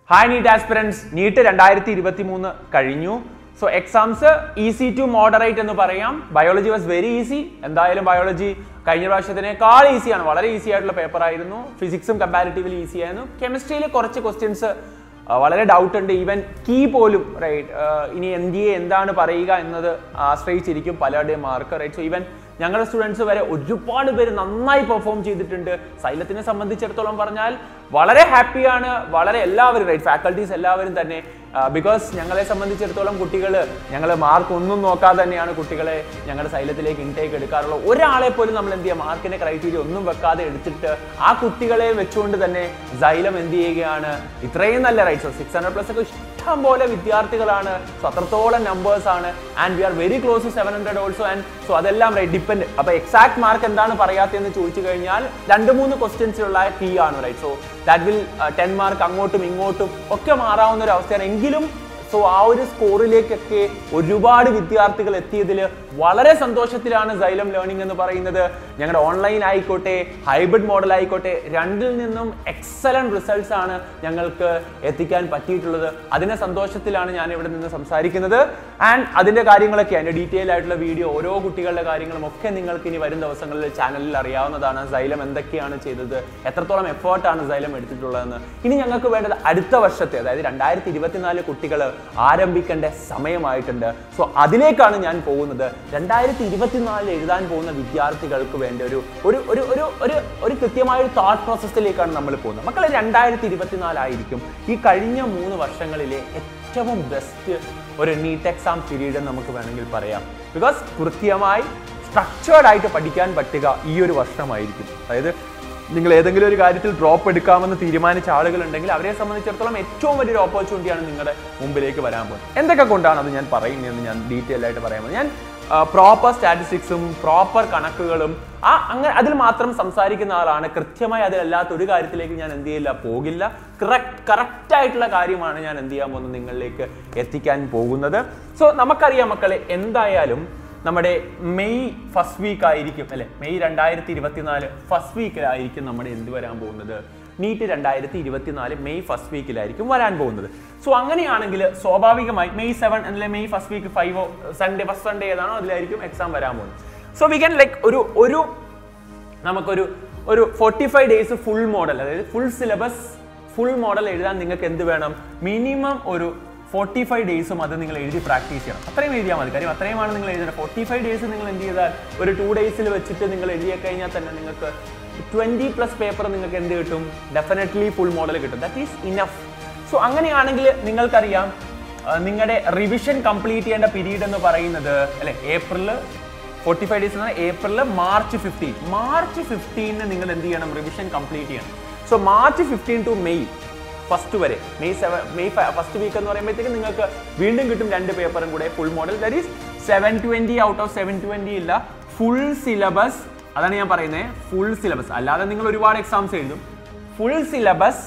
hi NEET aspirants NEET രണ്ടായിരത്തി ഇരുപത്തി മൂന്ന് കഴിഞ്ഞു so exams easy to moderate എന്ന് പറയാം ബയോളജി വാസ് വെരി ഈസി എന്തായാലും ബയോളജി കഴിഞ്ഞ പ്രാവശ്യത്തിനേക്കാൾ ഈസിയാണ് വളരെ ഈസി ആയിട്ടുള്ള പേപ്പർ ആയിരുന്നു ഫിസിക്സും കമ്പാരിറ്റീവ്ലി ഈസി ആയിരുന്നു കെമിസ്ട്രിയിൽ കുറച്ച് ക്വസ്റ്റ്യൻസ് വളരെ ഡൗട്ട് ഉണ്ട് ഈവൻ കീ പോലും റൈറ്റ് ഇനി എൻ ഡി എ എന്താണ് പറയുക എന്നത് ആശ്രയിച്ചിരിക്കും പലരുടെയും മാർക്ക് റൈറ്റ് സോ ഈവൻ ഞങ്ങളുടെ സ്റ്റുഡൻസ് വരെ ഒരുപാട് പേര് നന്നായി പെർഫോം ചെയ്തിട്ടുണ്ട് സൈലത്തിനെ സംബന്ധിച്ചിടത്തോളം പറഞ്ഞാൽ വളരെ ഹാപ്പിയാണ് വളരെ എല്ലാവരും റൈറ്റ് ഫാക്കൽറ്റീസ് എല്ലാവരും തന്നെ ബിക്കോസ് ഞങ്ങളെ സംബന്ധിച്ചിടത്തോളം കുട്ടികൾ ഞങ്ങൾ മാർക്ക് ഒന്നും നോക്കാതെ തന്നെയാണ് കുട്ടികളെ ഞങ്ങളുടെ സൈലത്തിലേക്ക് ഇൻടേക്ക് എടുക്കാറുള്ളത് ഒരാളെ പോലും നമ്മൾ എന്ത് ചെയ്യുക മാർക്കിന്റെ ക്രൈറ്റീരിയ ഒന്നും വെക്കാതെ എടുത്തിട്ട് ആ കുട്ടികളെ വെച്ചുകൊണ്ട് തന്നെ സൈലം എന്ത് ചെയ്യുകയാണ് ഇത്രയും നല്ല right so six hundred plus ഒക്കെ ഇഷ്ടം പോലെ വിദ്യാർത്ഥികളാണ് സോ അത്രത്തോളം നമ്പേഴ്സ് ആണ് and we are very close to seven hundred also and so അതെല്ലാം റൈറ്റ് ഡിപ്പെൻഡ് അപ്പൊ എക്സാക്ട് മാർക്ക് എന്താണ് പറയാത്തതെന്ന് ചോദിച്ചു കഴിഞ്ഞാൽ രണ്ട് മൂന്ന് ക്വസ്റ്റ്യൻസിലുള്ള കീ ആണ് right so that will ten mark അങ്ങോട്ടും ഇങ്ങോട്ടും ഒക്കെ മാറാവുന്ന ഒരു അവസ്ഥയാണ് എങ്കിലും സോ ആ ഒരു സ്കോറിലേക്കൊക്കെ ഒരുപാട് വിദ്യാർത്ഥികൾ എത്തിയതിൽ വളരെ സന്തോഷത്തിലാണ് സൈലം ലേണിംഗ് എന്ന് പറയുന്നത് ഞങ്ങളുടെ ഓൺലൈൻ ആയിക്കോട്ടെ ഹൈബ്രിഡ് മോഡൽ ആയിക്കോട്ടെ രണ്ടിൽ നിന്നും എക്സലന്റ് റിസൾട്ട്സ് ആണ് ഞങ്ങൾക്ക് എത്തിക്കാൻ പറ്റിയിട്ടുള്ളത് അതിന്റെ സന്തോഷത്തിലാണ് ഞാൻ ഇവിടെ നിന്ന് സംസാരിക്കുന്നത് ആൻഡ് അതിന്റെ കാര്യങ്ങളൊക്കെ അതിന്റെ ഡീറ്റെയിൽ ആയിട്ടുള്ള വീഡിയോ ഓരോ കുട്ടികളുടെ കാര്യങ്ങളും ഒക്കെ നിങ്ങൾക്ക് ഇനി വരും ദിവസങ്ങളിൽ ചാനലിൽ അറിയാവുന്നതാണ് സൈലം എന്തൊക്കെയാണ് ചെയ്തത് എത്രത്തോളം എഫേർട്ടാണ് സൈലം എടുത്തിട്ടുള്ളതെന്ന് ഇനി ഞങ്ങൾക്ക് വേണ്ടത് അടുത്ത വർഷത്തെ അതായത് രണ്ടായിരത്തി ഇരുപത്തിനാല് കുട്ടികൾ ആരംഭിക്കേണ്ട സമയമായിട്ടുണ്ട് സോ അതിലേക്കാണ് ഞാൻ പോകുന്നത് രണ്ടായിരത്തി ഇരുപത്തിനാലിൽ എഴുതാൻ പോകുന്ന വിദ്യാർത്ഥികൾക്ക് വേണ്ട ഒരു ഒരു ഒരു ഒരു ഒരു ഒരു കൃത്യമായ ഒരു തോട്ട് പ്രോസസ്സിലേക്കാണ് നമ്മൾ പോകുന്നത് മക്കളെ രണ്ടായിരത്തി ഇരുപത്തിനാലായിരിക്കും ഈ കഴിഞ്ഞ മൂന്ന് വർഷങ്ങളിലെ ഏറ്റവും ബെസ്റ്റ് ഒരു നീറ്റ് എക്സാം പീരീഡ് എന്ന് നമുക്ക് വേണമെങ്കിൽ പറയാം ബിക്കോസ് കൃത്യമായി സ്ട്രക്ചേർഡ് ആയിട്ട് പഠിക്കാൻ പറ്റുക ഈ ഒരു വർഷമായിരിക്കും അതായത് നിങ്ങൾ ഏതെങ്കിലും ഒരു കാര്യത്തിൽ ഡ്രോപ്പ് എടുക്കാമെന്ന് തീരുമാനിച്ച ആളുകൾ ഉണ്ടെങ്കിൽ അവരെ സംബന്ധിച്ചിടത്തോളം ഏറ്റവും വലിയൊരു ഓപ്പർച്യൂണിറ്റിയാണ് നിങ്ങളുടെ മുമ്പിലേക്ക് വരാൻ പോകുന്നത് എന്തൊക്കെ കൊണ്ടാണ് അത് ഞാൻ പറയുന്നതെന്ന് ഞാൻ ഡീറ്റെയിൽ ആയിട്ട് പറയാൻ പോകുന്നത് ഞാൻ പ്രോപ്പർ സ്റ്റാറ്റിസ്റ്റിക്സും പ്രോപ്പർ കണക്കുകളും ആ അങ്ങനെ അതിൽ മാത്രം സംസാരിക്കുന്ന ആളാണ് കൃത്യമായി അതിലല്ലാത്ത ഒരു കാര്യത്തിലേക്ക് ഞാൻ എന്ത് ചെയ്യില്ല പോകില്ല കറക്റ്റ് കറക്റ്റ് ആയിട്ടുള്ള കാര്യമാണ് ഞാൻ എന്ത് ചെയ്യാൻ പോകുന്നത് നിങ്ങളിലേക്ക് എത്തിക്കാൻ പോകുന്നത് സോ നമുക്കറിയാം മക്കളെ എന്തായാലും നമ്മുടെ മെയ് ഫസ്റ്റ് വീക്ക് ആയിരിക്കും അല്ലെ മെയ് രണ്ടായിരത്തി ഇരുപത്തിനാല് ഫസ്റ്റ് വീക്കിലായിരിക്കും നമ്മുടെ എന്ത് വരാൻ പോകുന്നത് നീറ്റ് രണ്ടായിരത്തി ഇരുപത്തിനാല് മെയ് ഫസ്റ്റ് വീക്കിലായിരിക്കും വരാൻ പോകുന്നത് സോ അങ്ങനെയാണെങ്കിൽ സ്വാഭാവികമായി മെയ് സെവൻ അല്ലെ മെയ് ഫസ്റ്റ് വീക്ക് ഫൈവോ സൺഡേ ഫസ്റ്റ് സൺഡേ ഏതാണോ അതിലായിരിക്കും എക്സാം വരാൻ പോകുന്നത് സോ വി ക്യാൻ ലൈക്ക് ഒരു ഒരു നമുക്കൊരു ഒരു forty five days full model അതായത് ഫുൾ സിലബസ് ഫുൾ മോഡൽ എഴുതാൻ നിങ്ങൾക്ക് എന്ത് വേണം മിനിമം ഒരു ഫോർട്ടി ഫൈവ് ഡേയ്സും അത് നിങ്ങൾ എഴുതി പ്രാക്ടീസ് ചെയ്യണം അത്രയും എഴുതിയാൽ മതി കാര്യം അത്രയുമാണ് നിങ്ങൾ എഴുതുന്നത് ഫോർട്ടി ഫൈവ് ഡേയ്സ് നിങ്ങൾ എന്ത് ചെയ്താൽ ഒരു ടു ഡേയ്സിൽ വെച്ചിട്ട് നിങ്ങൾ എഴുതിയ കഴിഞ്ഞാൽ തന്നെ നിങ്ങൾക്ക് ട്വൻറ്റി പ്ലസ് പേപ്പർ നിങ്ങൾക്ക് എന്ത് കിട്ടും ഡെഫിനറ്റ്ലി ഫുൾ മോഡൽ കിട്ടും ദാറ്റ് ഈസ് ഇനഫ് സോ അങ്ങനെയാണെങ്കിൽ നിങ്ങൾക്കറിയാം നിങ്ങളുടെ റിവിഷൻ കംപ്ലീറ്റ് ചെയ്യേണ്ട പീരീഡ് എന്ന് പറയുന്നത് അല്ലെ ഏപ്രിൽ ഫോർട്ടി ഫൈവ് ഡേയ്സ് എന്ന് ഏപ്രിൽ മാർച്ച് ഫിഫ്റ്റീൻ മാർച്ച് ഫിഫ്റ്റീനിന് നിങ്ങൾ എന്ത് ചെയ്യണം റിവിഷൻ കംപ്ലീറ്റ് ചെയ്യണം so March fifteen to May first വരെ May seven May first week എന്ന് പറയുമ്പോഴത്തേക്ക് നിങ്ങൾക്ക് വീണ്ടും കിട്ടും രണ്ട് പേപ്പറും കൂടെ full model that is seven twenty out of seven twenty ഇല്ല ഫുൾ സിലബസ് അതാണ് ഞാൻ പറയുന്നത് ഫുൾ സിലബസ് അല്ലാതെ നിങ്ങൾ ഒരുപാട് എക്സാംസ് എഴുതും ഫുൾ സിലബസ്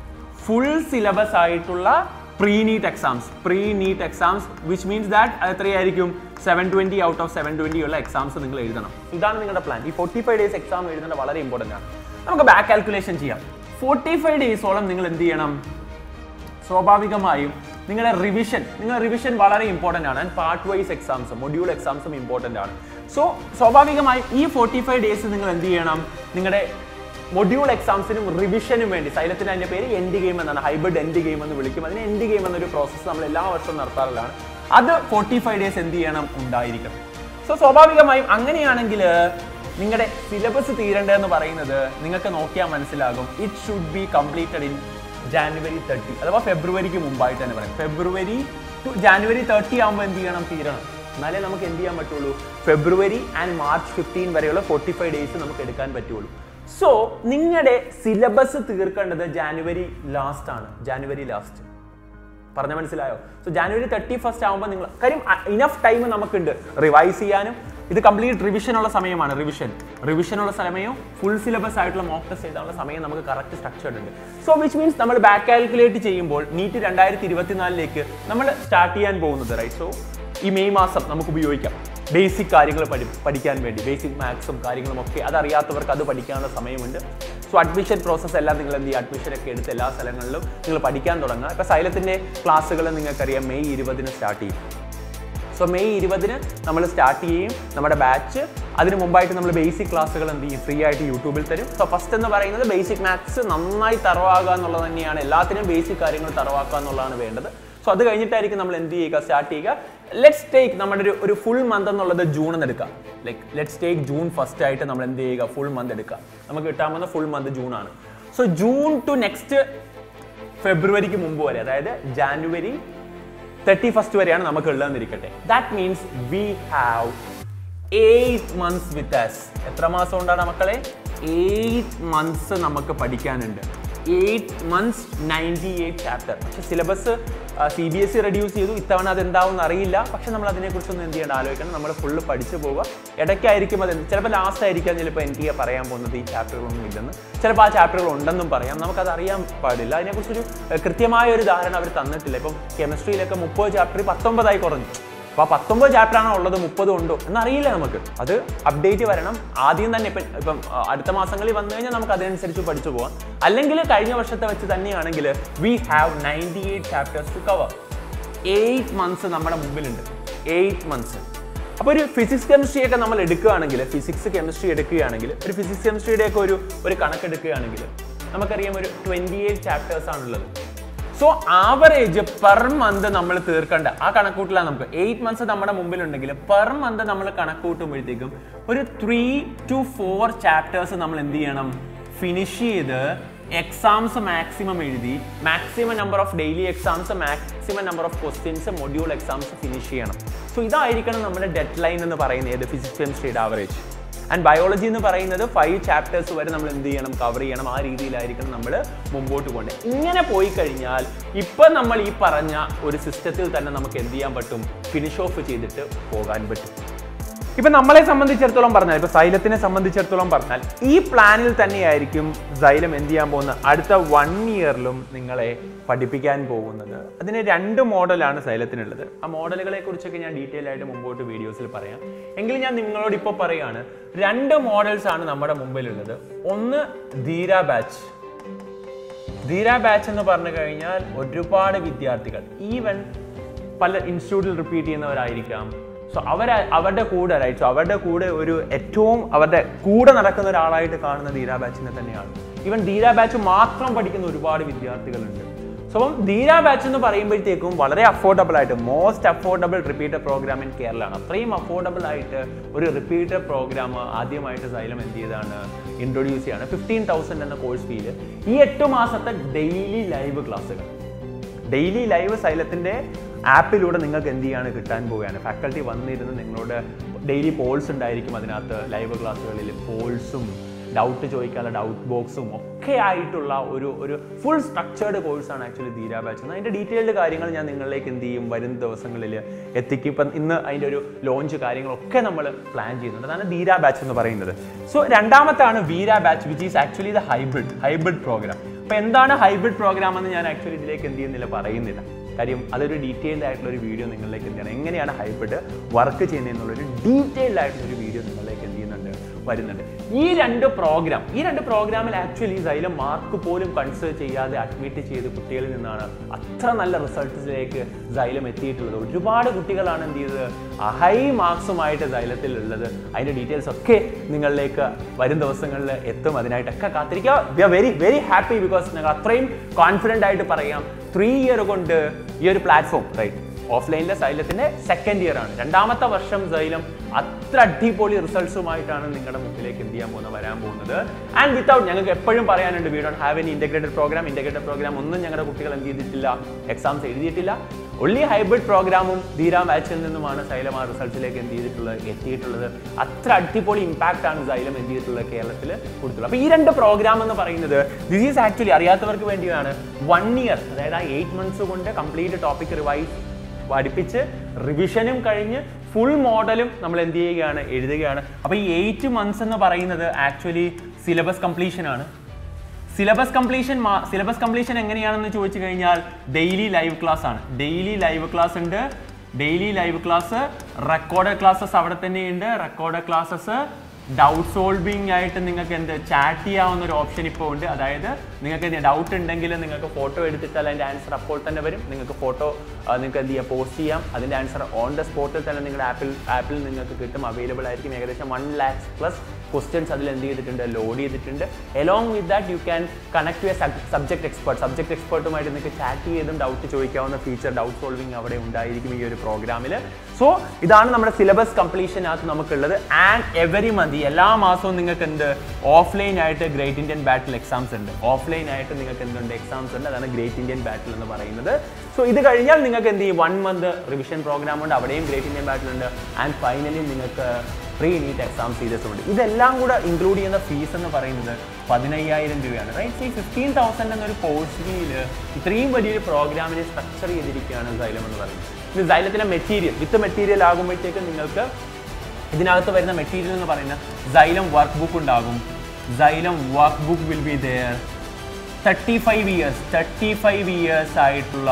ഫുൾ സിലബസ് ആയിട്ടുള്ള pre NEET exams pre NEET exams which means that അത് എത്രയായിരിക്കും seven twenty out of seven twenty ഉള്ള എക്സാംസ് നിങ്ങൾ എഴുതണം ഇതാണ് നിങ്ങളുടെ പ്ലാൻ ഈ ഫോർട്ടി ഫൈവ് ഡേയ്സ് എക്സാം എഴുതേണ്ടത് വളരെ ഇമ്പോർട്ടൻ്റ് ആണ് നമുക്ക് ബാക്ക് കാൽക്കുലേഷൻ ചെയ്യാം ഫോർട്ടി ഫൈവ് ഡേയ്സോളം നിങ്ങൾ എന്ത് ചെയ്യണം സ്വാഭാവികമായും നിങ്ങളുടെ റിവിഷൻ നിങ്ങളുടെ റിവിഷൻ വളരെ ഇമ്പോർട്ടൻ്റ് ആണ് ആൻഡ് പാർട്ട് വൈസ് എക്സാംസും മൊഡ്യൂൾ എക്സാംസും ഇമ്പോർട്ടൻ്റ് ആണ് സോ സ്വാഭാവികമായും ഈ ഫോർട്ടി ഫൈവ് ഡേയ്സ് നിങ്ങൾ എന്ത് ചെയ്യണം നിങ്ങളുടെ മൊഡ്യൂൾ എക്സാംസിനും റിവിഷനും വേണ്ടി സൈലത്തിന് അതിന്റെ പേര് എൻഡ് ഗെയിം എന്നാണ് ഹൈബ്രിഡ് എൻഡ് ഗെയിം എന്ന് വിളിക്കും അതിന് എൻഡ് ഗെയിം എന്നൊരു പ്രോസസ്സ് നമ്മൾ എല്ലാ വർഷവും നടത്താറുള്ളതാണ് അത് ഫോർട്ടി ഫൈവ് ഡേയ്സ് എന്ത് ചെയ്യണം ഉണ്ടായിരിക്കണം സോ സ്വാഭാവികമായും അങ്ങനെയാണെങ്കിൽ നിങ്ങളുടെ സിലബസ് തീരേണ്ടതെന്ന് പറയുന്നത് നിങ്ങൾക്ക് നോക്കിയാൽ മനസ്സിലാകും it should be completed in January thirty അഥവാ ഫെബ്രുവരിക്ക് മുമ്പായിട്ട് തന്നെ പറയും ഫെബ്രുവരി ടു ജാനുവരി തേർട്ടി ആകുമ്പോൾ എന്ത് ചെയ്യണം തീരണം എന്നാലേ നമുക്ക് എന്ത് ചെയ്യാൻ പറ്റുള്ളൂ ഫെബ്രുവരി ആൻഡ് മാർച്ച് ഫിഫ്റ്റീൻ വരെയുള്ള ഫോർട്ടി ഫൈവ് ഡേയ്സ് നമുക്ക് എടുക്കാൻ പറ്റുള്ളൂ സോ നിങ്ങളുടെ സിലബസ് തീർക്കേണ്ടത് ജാനുവരി ലാസ്റ്റ് ആണ് ജാനുവരി ലാസ്റ്റ് പറഞ്ഞ മനസ്സിലായോ സോ ജാനുവരി തേർട്ടി ഫസ്റ്റ് ആകുമ്പോൾ നിങ്ങൾ കാര്യം ഇനഫ് ടൈം നമുക്കുണ്ട് റിവൈസ് ചെയ്യാനും ഇത് കംപ്ലീറ്റ് റിവിഷൻ ഉള്ള സമയമാണ് റിവിഷൻ റിവിഷൻ ഉള്ള സമയവും ഫുൾ സിലബസ് ആയിട്ടുള്ള മോക്ക് ടെസ്റ്റ് എഴുതാനുള്ള സമയം നമുക്ക് കറക്റ്റ് സ്ട്രക്ചർഡ് ഉണ്ട് സോ വിച്ച് മീൻസ് നമ്മൾ ബാക്ക് കാൽക്കുലേറ്റ് ചെയ്യുമ്പോൾ നീറ്റ് രണ്ടായിരത്തി ഇരുപത്തിനാലിലേക്ക് നമ്മൾ സ്റ്റാർട്ട് ചെയ്യാൻ പോകുന്നത് റൈറ്റ് സോ ഈ മെയ് മാസം നമുക്ക് ഉപയോഗിക്കാം ബേസിക് കാര്യങ്ങൾ പഠി പഠിക്കാൻ വേണ്ടി ബേസിക് മാത്സും കാര്യങ്ങളും ഒക്കെ അതറിയാത്തവർക്ക് അത് പഠിക്കാനുള്ള സമയമുണ്ട് സോ അഡ്മിഷൻ പ്രോസസ്സ് എല്ലാം നിങ്ങൾ എന്ത് ചെയ്യുക അഡ്മിഷനൊക്കെ എടുത്ത് എല്ലാ സ്ഥലങ്ങളിലും നിങ്ങൾ പഠിക്കാൻ തുടങ്ങുക ഇപ്പോൾ സൈലത്തിൻ്റെ ക്ലാസ്സുകൾ നിങ്ങൾക്കറിയാം മെയ് ഇരുപതിന് സ്റ്റാർട്ട് ചെയ്യും സോ മെയ് ഇരുപതിന് നമ്മൾ സ്റ്റാർട്ട് ചെയ്യും നമ്മുടെ ബാച്ച് അതിന് മുമ്പായിട്ട് നമ്മൾ ബേസിക് ക്ലാസ്സുകൾ എന്ത് ചെയ്യും ഫ്രീ ആയിട്ട് യൂട്യൂബിൽ തരും സോ ഫസ്റ്റ് എന്ന് പറയുന്നത് ബേസിക് മാത്സ് നന്നായി തറവാകുക എന്നുള്ളത് തന്നെയാണ് എല്ലാത്തിനും ബേസിക് കാര്യങ്ങൾ തറവാക്കുക എന്നുള്ളതാണ് വേണ്ടത് സോ അത് കഴിഞ്ഞിട്ടായിരിക്കും നമ്മൾ എന്ത് ചെയ്യുക സ്റ്റാർട്ട് ചെയ്യുക ലെറ്റ്സ് ടേക്ക് നമ്മുടെ ഒരു ഒരു ഫുൾ മന്ത് എന്നുള്ളത് ജൂൺ എന്ന് എടുക്കാം like let's take June first ആയിട്ട് നമ്മൾ എന്ത് ചെയ്യുക ഫുൾ മന്ത് എടുക്കുക നമുക്ക് കിട്ടാൻ പോകുന്ന ഫുൾ മന്ത് ജൂൺ ആണ് സോ ജൂൺ ടു നെക്സ്റ്റ് ഫെബ്രുവരിക്ക് മുമ്പ് വരെ അതായത് ജാനുവരി തേർട്ടി ഫസ്റ്റ് വരെയാണ് നമുക്ക് ഉള്ളതെന്നിരിക്കട്ടെ that means we have eight months with us എത്ര മാസം ഉണ്ടാണ് മക്കളെ എയ്റ്റ് മന്ത്സ് നമുക്ക് പഠിക്കാനുണ്ട് eight months ninety eight chapter പക്ഷെ syllabus C B S E reduce ചെയ്തു ഇത്തവണ അത് എന്താവും അറിയില്ല പക്ഷെ നമ്മൾ അതിനെക്കുറിച്ചൊന്നും എന്ത് ചെയ്യേണ്ട ആലോചിക്കണം നമ്മൾ ഫുള്ള് പഠിച്ചു പോവുക ഇടയ്ക്കായിരിക്കും അത് ചിലപ്പോൾ ലാസ്റ്റ് ആയിരിക്കാം ചിലപ്പോൾ എനിക്ക് പറയാൻ പോകുന്നത് ഈ ചാപ്റ്ററുകളൊന്നും ഇല്ലെന്ന് ചിലപ്പോൾ ആ ചാപ്റ്ററുകൾ ഉണ്ടെന്നും പറയാം നമുക്കത് അറിയാൻ പാടില്ല അതിനെക്കുറിച്ചൊരു ഏഹ്, കൃത്യമായ ഒരു ധാരണ അവർ തന്നിട്ടില്ല ഇപ്പം കെമിസ്ട്രിയിലൊക്കെ മുപ്പത് ചാപ്റ്റർ പത്തൊമ്പതായി കുറഞ്ഞു അപ്പോൾ ആ പത്തൊമ്പത് ചാപ്റ്റർ ആണോ ഉള്ളത് മുപ്പത് ഉണ്ടോ എന്നറിയില്ല നമുക്ക് അത് അപ്ഡേറ്റ് വരണം ആദ്യം തന്നെ ഇപ്പം ഇപ്പം ആ, അടുത്ത മാസങ്ങളിൽ വന്നു കഴിഞ്ഞാൽ നമുക്ക് അതിനനുസരിച്ച് പഠിച്ചു പോകാം അല്ലെങ്കിൽ കഴിഞ്ഞ വർഷത്തെ വെച്ച് തന്നെയാണെങ്കിൽ we have ninety eight chapters to cover eight months നമ്മുടെ മുമ്പിലുണ്ട് എയ്റ്റ് മന്ത്സ് അപ്പോൾ ഒരു ഫിസിക്സ് കെമിസ്ട്രി ഒക്കെ നമ്മൾ എടുക്കുകയാണെങ്കിൽ ഫിസിക്സ് കെമിസ്ട്രി എടുക്കുകയാണെങ്കിൽ ഒരു ഫിസിക്സ് കെമിസ്ട്രിയുടെ ഒക്കെ ഒരു ഒരു കണക്കെടുക്കുകയാണെങ്കിൽ നമുക്കറിയാം ഒരു ട്വൻറ്റി എയ്റ്റ് ചാപ്റ്റേഴ്സ് ആണുള്ളത് സോ ആവറേജ് പെർ മന്ത് നമ്മൾ തീർക്കേണ്ട ആ കണക്കൂട്ടിലാണ് നമുക്ക് എയ്റ്റ് മന്ത്സ് നമ്മുടെ മുമ്പിലുണ്ടെങ്കിൽ പെർ മന്ത് നമ്മൾ കണക്കൂട്ടുമ്പോഴത്തേക്കും ഒരു ത്രീ ടു ഫോർ ചാപ്റ്റേഴ്സ് നമ്മൾ എന്ത് ചെയ്യണം ഫിനിഷ് ചെയ്ത് എക്സാംസ് മാക്സിമം എഴുതി maximum number of daily exams maximum number of questions module exams finish ചെയ്യണം സോ ഇതായിരിക്കണം നമ്മുടെ ഡെഡ് ലൈൻ എന്ന് പറയുന്നത് ഏത് ഫിസിക്സ് കെമിസ്ട്രിയുടെ ആവറേജ് ആൻഡ് ബയോളജി എന്ന് പറയുന്നത് ഫൈവ് ചാപ്റ്റേഴ്സ് വരെ നമ്മൾ എന്ത് ചെയ്യണം കവർ ചെയ്യണം ആ രീതിയിലായിരിക്കണം നമ്മൾ മുമ്പോട്ട് പോകേണ്ടത് ഇങ്ങനെ പോയി കഴിഞ്ഞാൽ ഇപ്പം നമ്മൾ ഈ പറഞ്ഞ ഒരു സിസ്റ്റത്തിൽ തന്നെ നമുക്ക് എന്ത് ചെയ്യാൻ പറ്റും ഫിനിഷ് ഓഫ് ചെയ്തിട്ട് പോകാൻ പറ്റും ഇപ്പൊ നമ്മളെ സംബന്ധിച്ചിടത്തോളം പറഞ്ഞാൽ ഇപ്പൊ സൈലത്തിനെ സംബന്ധിച്ചിടത്തോളം പറഞ്ഞാൽ ഈ പ്ലാനിൽ തന്നെയായിരിക്കും സൈലം എന്ത് ചെയ്യാൻ പോകുന്നത് അടുത്ത വൺ ഇയറിലും നിങ്ങളെ പഠിപ്പിക്കാൻ പോകുന്നത് അതിന് രണ്ട് മോഡലാണ് സൈലത്തിനുള്ളത് ആ മോഡലുകളെ കുറിച്ചൊക്കെ ഞാൻ ഡീറ്റെയിൽ ആയിട്ട് മുമ്പോട്ട് വീഡിയോസിൽ പറയാം എങ്കിലും ഞാൻ നിങ്ങളോട് ഇപ്പോൾ പറയാണ് രണ്ട് മോഡൽസ് ആണ് നമ്മുടെ മുമ്പിലുള്ളത് ഒന്ന് ധീര ബാച്ച് ധീര ബാച്ച് എന്ന് പറഞ്ഞു കഴിഞ്ഞാൽ ഒരുപാട് വിദ്യാർത്ഥികൾ ഈവൻ പല ഇൻസ്റ്റിറ്റ്യൂട്ടിൽ റിപ്പീറ്റ് ചെയ്യുന്നവരായിരിക്കാം സോ അവർ അവരുടെ കൂടെ റൈറ്റ് സോ അവരുടെ കൂടെ ഒരു ഏറ്റവും അവരുടെ കൂടെ നടക്കുന്ന ഒരാളായിട്ട് കാണുന്ന ധീര ബാച്ചിനെ തന്നെയാണ് ഈവൻ ധീര ബാച്ച് മാത്രം പഠിക്കുന്ന ഒരുപാട് വിദ്യാർത്ഥികളുണ്ട് സോ അപ്പം ധീര ബാച്ച് എന്ന് പറയുമ്പോഴത്തേക്കും വളരെ അഫോർഡബിൾ ആയിട്ട് most affordable repeater program in Kerala ആണ് അത്രയും അഫോർഡബിൾ ആയിട്ട് ഒരു റിപ്പീറ്റർ പ്രോഗ്രാം ആദ്യമായിട്ട് സൈലം എന്ത് ചെയ്താണ് ഇൻട്രൊഡ്യൂസ് ചെയ്യാണ് ഫിഫ്റ്റീൻ തൗസൻഡ് എന്ന കോഴ്സ് ഫീല് ഈ എട്ട് മാസത്തെ ഡെയിലി ലൈവ് ക്ലാസ്സുകൾ ഡെയിലി ലൈവ് സൈലത്തിൻ്റെ ആപ്പിലൂടെ നിങ്ങൾക്ക് എന്ത് ചെയ്യാണ് കിട്ടാൻ പോവുകയാണ് ഫാക്കൽറ്റി വന്നിരുന്ന് നിങ്ങളോട് ഡെയിലി പോൾസ് ഉണ്ടായിരിക്കും അതിനകത്ത് ലൈവ് ക്ലാസ്സുകളിൽ പോൾസും ഡൗട്ട് ചോദിക്കാനുള്ള ഡൗട്ട് ബോക്സും ഒക്കെ ആയിട്ടുള്ള ഒരു ഒരു ഫുൾ സ്ട്രക്ചേർഡ് കോഴ്സാണ് ആക്ച്വലി ധീര ബാച്ച് എന്ന് അതിൻ്റെ ഡീറ്റെയിൽഡ് കാര്യങ്ങൾ ഞാൻ നിങ്ങളിലേക്ക് എന്ത് ചെയ്യും വരും ദിവസങ്ങളിൽ എത്തിക്കും ഇപ്പം ഇന്ന് അതിൻ്റെ ഒരു ലോഞ്ച് കാര്യങ്ങളൊക്കെ നമ്മൾ പ്ലാൻ ചെയ്യുന്നുണ്ട് അതാണ് ധീര ബാച്ച് എന്ന് പറയുന്നത് സോ രണ്ടാമത്താണ് Veera batch which is actually the hybrid hybrid program അപ്പോൾ എന്താണ് ഹൈബ്രിഡ് പ്രോഗ്രാം എന്ന് ഞാൻ ആക്ച്വലി ഇതിലേക്ക് എന്ത് ചെയ്യുന്നില്ല പറയുന്നില്ല കാര്യം അതൊരു ഡീറ്റെയിൽഡ് ആയിട്ടുള്ള ഒരു വീഡിയോ നിങ്ങളിലേക്ക് എന്ത് ചെയ്യണം എങ്ങനെയാണ് ഹൈബ്രിഡ് വർക്ക് ചെയ്യുന്നതെന്നുള്ളൊരു ഡീറ്റെയിൽഡ് ആയിട്ടുള്ള ഒരു വീഡിയോ നിങ്ങളിലേക്ക് എന്ത് ചെയ്യുന്നുണ്ട് വരുന്നുണ്ട് ഈ രണ്ട് പ്രോഗ്രാം ഈ രണ്ട് പ്രോഗ്രാമിൽ ആക്ച്വലി സൈലം മാർക്ക് പോലും കൺസിഡർ ചെയ്യാതെ അഡ്മിറ്റ് ചെയ്ത് കുട്ടികളിൽ നിന്നാണ് അത്ര നല്ല റിസൾട്ട്സിലേക്ക് സൈലം എത്തിയിട്ടുള്ളത് ഒരുപാട് കുട്ടികളാണ് എന്ത് ചെയ്തത് ഹൈ മാർക്സുമായിട്ട് സൈലത്തിൽ ഉള്ളത് അതിൻ്റെ ഡീറ്റെയിൽസ് ഒക്കെ നിങ്ങളിലേക്ക് വരും ദിവസങ്ങളിൽ എത്തും അതിനായിട്ടൊക്കെ കാത്തിരിക്കുക we are very very happy because ഞങ്ങൾ അത്രയും കോൺഫിഡൻ്റ് ആയിട്ട് പറയാം ത്രീ ഇയർ കൊണ്ട് ഈ ഒരു പ്ലാറ്റ്ഫോം റൈറ്റ് ഓഫ്ലൈനിലെ സൈലത്തിന്റെ സെക്കൻഡ് ഇയർ ആണ് രണ്ടാമത്തെ വർഷം സൈലം അത്ര അടിപൊളി റിസൾട്ട്സുമായിട്ടാണ് നിങ്ങളുടെ മുമ്പിലേക്ക് എന്ത് ചെയ്യാൻ പോകുന്നത് വരാൻ പോകുന്നത് ആൻഡ് വിത്തൗട്ട് ഞങ്ങൾക്ക് എപ്പോഴും പറയാനുണ്ട് we don't have an integrated program integrated program ഒന്നും ഞങ്ങളുടെ കുട്ടികൾ എന്ത് ചെയ്തിട്ടില്ല എക്സാംസ് എഴുതിയിട്ടില്ല ഒള്ളി ഹൈബ്രിഡ് പ്രോഗ്രാമും ധീര ബാച്ചിൽ നിന്നുമാണ് സൈലം ആ റിസൾട്ട്സിലേക്ക് എന്ത് ചെയ്തിട്ടുള്ളത് എത്തിയിട്ടുള്ളത് അത്ര അടിപൊളി ഇമ്പാക്റ്റ് ആണ് സൈലം എന്ത് ചെയ്തിട്ടുള്ളത് കേരളത്തിൽ കൊടുത്തുള്ളത് അപ്പോൾ ഈ രണ്ട് പ്രോഗ്രാം എന്ന് പറയുന്നത് ദിസ് ഈസ് ആക്ച്വലി അറിയാത്തവർക്ക് വേണ്ടിയാണ് വൺ ഇയർ അതായത് ആ എയ്റ്റ് മന്ത്സ് കൊണ്ട് കംപ്ലീറ്റ് ടോപ്പിക് റിവൈസ് പഠിപ്പിച്ച് റിവിഷനും കഴിഞ്ഞ് ഫുൾ മോഡലും നമ്മൾ എന്ത് ചെയ്യുകയാണ് എഴുതുകയാണ് അപ്പോൾ ഈ എയ്റ്റ് മന്ത്സ് എന്ന് പറയുന്നത് ആക്ച്വലി സിലബസ് കംപ്ലീഷൻ ആണ് സിലബസ് കംപ്ലീഷൻ സിലബസ് കംപ്ലീഷൻ എങ്ങനെയാണെന്ന് ചോദിച്ചു കഴിഞ്ഞാൽ ഡെയിലി ലൈവ് ക്ലാസ് ആണ് ഡെയിലി ലൈവ് ക്ലാസ് ഉണ്ട് daily live class record classes അവിടെ തന്നെയുണ്ട് റെക്കോർഡ് ക്ലാസ്സസ് ഡൗട്ട് സോൾവിങ് ആയിട്ട് നിങ്ങൾക്ക് എന്ത് ചാറ്റ് ചെയ്യാവുന്ന ഒരു ഓപ്ഷൻ ഇപ്പോൾ ഉണ്ട് അതായത് നിങ്ങൾക്ക് എന്ത് ഡൗട്ട് ഉണ്ടെങ്കിൽ നിങ്ങൾക്ക് ഫോട്ടോ എടുത്തിട്ടാൽ അതിൻ്റെ ആൻസർ അപ്പോൾ തന്നെ വരും നിങ്ങൾക്ക് ഫോട്ടോ നിങ്ങൾക്ക് എന്ത് ചെയ്യാം പോസ്റ്റ് ചെയ്യാം അതിൻ്റെ ആൻസർ ഓൺ ദ സ്പോട്ടിൽ തന്നെ നിങ്ങളുടെ ആപ്പിൽ ആപ്പിൽ നിങ്ങൾക്ക് കിട്ടും അവൈലബിൾ ആയിരിക്കും ഏകദേശം വൺ ലാക്സ് പ്ലസ് ക്വസ്റ്റ്യൻസ് അതിൽ എന്ത് ചെയ്തിട്ടുണ്ട് ലോഡ് ചെയ്തിട്ടുണ്ട് along with that you can connect to a subject expert subject എക്സ്പേർട്ടുമായിട്ട് നിങ്ങൾക്ക് ചാറ്റ് ചെയ്തും ഡൗട്ട് ചോദിക്കാവുന്ന ഫീച്ചർ ഡൗട്ട് സോൾവിങ് അവിടെ ഉണ്ടായിരിക്കും ഈ ഒരു പ്രോഗ്രാമിൽ സോ ഇതാണ് നമ്മുടെ സിലബസ് കംപ്ലീഷനകത്ത് നമുക്കുള്ളത് ആൻഡ് എവറി മന്ത് എല്ലാ മാസവും നിങ്ങൾക്ക് എന്ത് ഓഫ്ലൈൻ ആയിട്ട് ഗ്രേറ്റ് ഇന്ത്യൻ ബാറ്റിൽ എക്സാംസ് ഉണ്ട് ഓഫ്ലൈൻ ആയിട്ട് നിങ്ങൾക്ക് എന്തുണ്ട് എക്സാംസ് ഉണ്ട് അതാണ് ഗ്രേറ്റ് ഇന്ത്യൻ ബാറ്റിൽ എന്ന് പറയുന്നത് സോ ഇത് കഴിഞ്ഞാൽ നിങ്ങൾക്ക് എന്ത് ചെയ്യും വൺ മന്ത് റിവിഷൻ പ്രോഗ്രാം ഉണ്ട് അവിടെയും ഗ്രേറ്റ് ഇന്ത്യൻ ബാറ്റിൽ ഉണ്ട് ആൻഡ് ഫൈനലി നിങ്ങൾക്ക് പ്രീ നീറ്റ് എക്സാം സീരീസ് ഉണ്ട് ഇതെല്ലാം കൂടെ ഇൻക്ലൂഡ് ചെയ്യുന്ന ഫീസ് എന്ന് പറയുന്നത് പതിനയ്യായിരം രൂപയാണ് റൈറ്റ് ഈ ഫിഫ്റ്റീൻ തൗസൻഡ് എന്നൊരു കോഴ്സ് ഫീയിൽ ഇത്രയും വലിയൊരു പ്രോഗ്രാമിനെ സ്ട്രക്ചർ ചെയ്തിരിക്കുകയാണ് സൈലം എന്ന് പറയുന്നത് ഇത് സൈലത്തിലെ മെറ്റീരിയൽ വിത്ത് മെറ്റീരിയൽ ആകുമ്പോഴത്തേക്ക് നിങ്ങൾക്ക് ഇതിനകത്ത് വരുന്ന മെറ്റീരിയൽ എന്ന് പറയുന്നത് സൈലം വർക്ക് ബുക്ക് ഉണ്ടാകും Xylem work book will be there thirty five years thirty five years ആയിട്ടുള്ള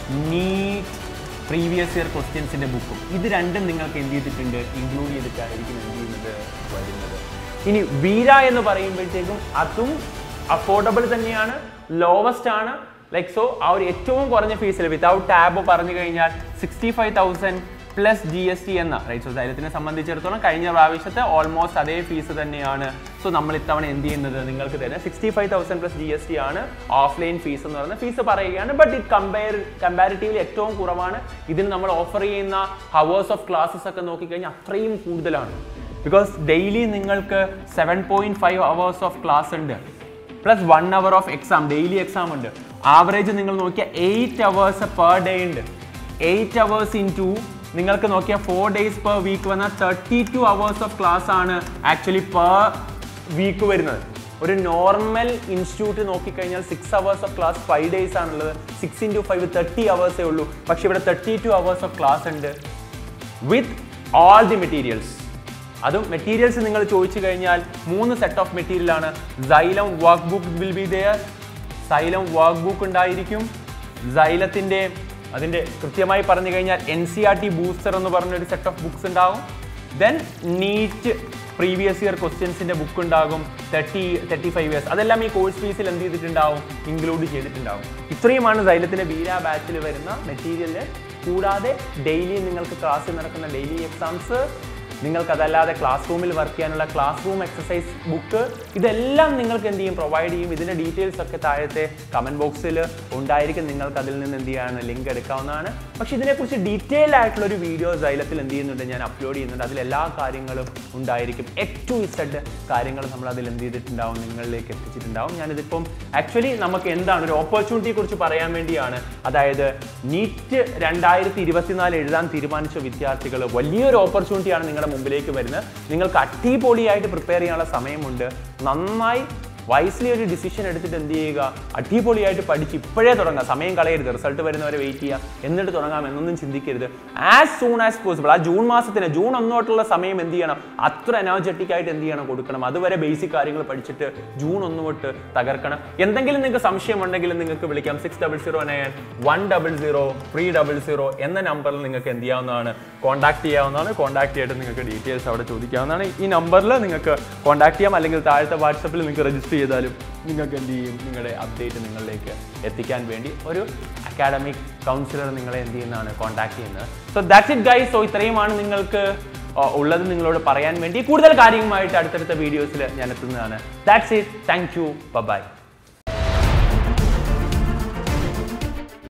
നീറ്റ് പ്രീവിയസ് ഇയർ ക്വസ്റ്റ്യൻസിൻ്റെ ബുക്കും ഇത് രണ്ടും നിങ്ങൾക്ക് എന്ത് ചെയ്തിട്ടുണ്ട് ഇൻക്ലൂഡ് ചെയ്തിട്ടായിരിക്കും എന്ത് ചെയ്യുന്നത് വരുന്നത് ഇനി വീര എന്ന് പറയുമ്പോഴത്തേക്കും അതും അഫോർഡബിൾ തന്നെയാണ് ലോവസ്റ്റ് ആണ് ലൈക്ക് സോ ആ ഒരു ഏറ്റവും കുറഞ്ഞ ഫീസിൽ വിത്തൗട്ട് ടാബ് പറഞ്ഞു കഴിഞ്ഞാൽ sixty five thousand plus G S T എന്ന റൈറ്റ് സോ ധൈര്യത്തിനെ സംബന്ധിച്ചിടത്തോളം കഴിഞ്ഞ പ്രാവശ്യത്തെ ഓൾമോസ്റ്റ് അതേ ഫീസ് തന്നെയാണ് സോ നമ്മൾ ഇത്തവണ എന്ത് ചെയ്യുന്നത് നിങ്ങൾക്ക് തരുന്നത് sixty five thousand plus G S T ആണ് ഓഫ്ലൈൻ ഫീസ് എന്ന് പറയുന്നത് ഫീസ് പറയുകയാണ് ബട്ട് ഇറ്റ് കമ്പയർ കമ്പാരിറ്റീവ്ലി ഏറ്റവും കുറവാണ് ഇതിന് നമ്മൾ ഓഫർ ചെയ്യുന്ന ഹവേഴ്സ് ഓഫ് ക്ലാസ്സസ് ഒക്കെ നോക്കിക്കഴിഞ്ഞാൽ അത്രയും കൂടുതലാണ് ബിക്കോസ് ഡെയിലി നിങ്ങൾക്ക് seven point five hours of class ഉണ്ട് plus one hour of exam daily exam ഉണ്ട് ആവറേജ് നിങ്ങൾ നോക്കിയാൽ എയ്റ്റ് അവേഴ്സ് പെർ ഡേ ഉണ്ട് എയ്റ്റ് അവേഴ്സ് ഇൻ ടു നിങ്ങൾക്ക് നോക്കിയാൽ ഫോർ ഡേയ്സ് പെർ വീക്ക് വന്ന thirty two hours of class ആണ് actually per week വരുന്നത് ഒരു നോർമൽ ഇൻസ്റ്റിറ്റ്യൂട്ട് നോക്കിക്കഴിഞ്ഞാൽ six hours of class five days ആണുള്ളത് സിക്സ് ഇൻറ്റു ഫൈവ് തേർട്ടി അവേഴ്സേ ഉള്ളൂ പക്ഷേ ഇവിടെ thirty two hours of class ഉണ്ട് വിത്ത് ഓൾ ദി മെറ്റീരിയൽസ് അതും മെറ്റീരിയൽസ് നിങ്ങൾ ചോദിച്ചു കഴിഞ്ഞാൽ മൂന്ന് സെറ്റ് ഓഫ് മെറ്റീരിയൽ ആണ് Xylem work book will be there Xylem work book ഉണ്ടായിരിക്കും സൈലത്തിൻ്റെ അതിൻ്റെ കൃത്യമായി പറഞ്ഞു കഴിഞ്ഞാൽ N C R T booster എന്ന് പറഞ്ഞൊരു സെറ്റ് ഓഫ് ബുക്സ് ഉണ്ടാവും ദെൻ നീറ്റ് പ്രീവിയസ് ഇയർ ക്വസ്റ്റ്യൻസിൻ്റെ ബുക്ക് ഉണ്ടാകും തേർട്ടി തേർട്ടി ഫൈവ് ഇയേഴ്സ് അതെല്ലാം ഈ കോഴ്സ് ഫീസിൽ എന്ത് ചെയ്തിട്ടുണ്ടാവും ഇൻക്ലൂഡ് ചെയ്തിട്ടുണ്ടാവും ഇത്രയുമാണ് സൈലത്തിൻ്റെ വീര ബാച്ചിൽ വരുന്ന മെറ്റീരിയൽ കൂടാതെ ഡെയിലി നിങ്ങൾക്ക് ക്ലാസ്സിൽ നടക്കുന്ന ഡെയിലി എക്സാംസ് നിങ്ങൾക്ക് അതല്ലാതെ ക്ലാസ് റൂമിൽ വർക്ക് ചെയ്യാനുള്ള ക്ലാസ് റൂം എക്സസൈസ് ബുക്ക് ഇതെല്ലാം നിങ്ങൾക്ക് എന്ത് ചെയ്യും പ്രൊവൈഡ് ചെയ്യും ഇതിൻ്റെ ഡീറ്റെയിൽസ് ഒക്കെ താഴത്തെ കമൻറ്റ് ബോക്സിൽ ഉണ്ടായിരിക്കും നിങ്ങൾക്ക് അതിൽ നിന്ന് എന്ത് ചെയ്യാണ് ലിങ്ക് എടുക്കാവുന്നതാണ് പക്ഷേ ഇതിനെക്കുറിച്ച് ഡീറ്റെയിൽ ആയിട്ടുള്ള ഒരു വീഡിയോ സൈലത്തിൽ എന്ത് ചെയ്യുന്നുണ്ട് ഞാൻ അപ്ലോഡ് ചെയ്യുന്നുണ്ട് അതിൽ എല്ലാ കാര്യങ്ങളും ഉണ്ടായിരിക്കും ഏറ്റവും ഇസഡ് കാര്യങ്ങൾ നമ്മൾ അതിൽ എന്ത് ചെയ്തിട്ടുണ്ടാവും നിങ്ങളിലേക്ക് എത്തിച്ചിട്ടുണ്ടാവും ഞാനിതിപ്പം ആക്ച്വലി നമുക്ക് എന്താണ് ഒരു ഓപ്പർച്യൂണിറ്റിയെ കുറിച്ച് പറയാൻ വേണ്ടിയാണ് അതായത് നീറ്റ് രണ്ടായിരത്തി ഇരുപത്തിനാല് എഴുതാൻ തീരുമാനിച്ച വിദ്യാർത്ഥികൾ വലിയൊരു ഓപ്പർച്യൂണിറ്റിയാണ് നിങ്ങളുടെ മുമ്പിലേക്ക് വരുന്നത് നിങ്ങൾക്ക് അടിപൊളിയായിട്ട് പ്രിപ്പയർ ചെയ്യാനുള്ള സമയമുണ്ട് നന്നായി വൈസ്ലി ഒരു ഡിസിഷൻ എടുത്തിട്ട് എന്ത് ചെയ്യുക അടിപൊളിയായിട്ട് പഠിച്ച് ഇപ്പോഴേ തുടങ്ങാം സമയം കളയരുത് റിസൾട്ട് വരുന്നവരെ വെയിറ്റ് ചെയ്യുക എന്നിട്ട് തുടങ്ങാം എന്നൊന്നും ചിന്തിക്കരുത് ആസ് സൂൺ ആസ് പോസിബിൾ ആ ജൂൺ മാസത്തിന് ജൂൺ ഒന്നോട്ടുള്ള സമയം എന്ത് ചെയ്യണം അത്ര എനർജറ്റിക് ആയിട്ട് എന്ത് ചെയ്യണം കൊടുക്കണം അതുവരെ ബേസിക് കാര്യങ്ങൾ പഠിച്ചിട്ട് ജൂൺ ഒന്ന് തൊട്ട് തകർക്കണം എന്തെങ്കിലും നിങ്ങൾക്ക് സംശയമുണ്ടെങ്കിൽ നിങ്ങൾക്ക് വിളിക്കാം six double zero nine one double zero three double zero എന്ന നമ്പറിൽ നിങ്ങൾക്ക് എന്ത് ചെയ്യാവുന്നതാണ് കോൺടാക്ട് ചെയ്യാവുന്നതാണ് കോൺടാക്ട് ചെയ്തിട്ട് നിങ്ങൾക്ക് ഡീറ്റെയിൽസ് അവിടെ ചോദിക്കാവുന്നതാണ് ഈ നമ്പറിൽ നിങ്ങൾക്ക് കോൺടാക്ട് ചെയ്യാം അല്ലെങ്കിൽ താഴത്തെ വാട്സപ്പിൽ നിങ്ങൾക്ക് രജിസ്റ്റർ ചെയ്താലും നിങ്ങൾക്ക് എന്ത് ചെയ്യും നിങ്ങളുടെ അപ്ഡേറ്റ് നിങ്ങളിലേക്ക് എത്തിക്കാൻ വേണ്ടി ഒരു അക്കാഡമിക് കൗൺസിലർ നിങ്ങളെ എന്ത് ചെയ്യുന്നതാണ് കോൺടാക്ട് ചെയ്യുന്നത് so that's it guys so ഇത്രയുമാണ് നിങ്ങൾക്ക് ആ, ഉള്ളത് നിങ്ങളോട് പറയാൻ വേണ്ടി കൂടുതൽ കാര്യങ്ങളുമായിട്ട് അടുത്തടുത്ത വീഡിയോസിൽ ഞാൻ എത്തുന്നതാണ് that's it thank you by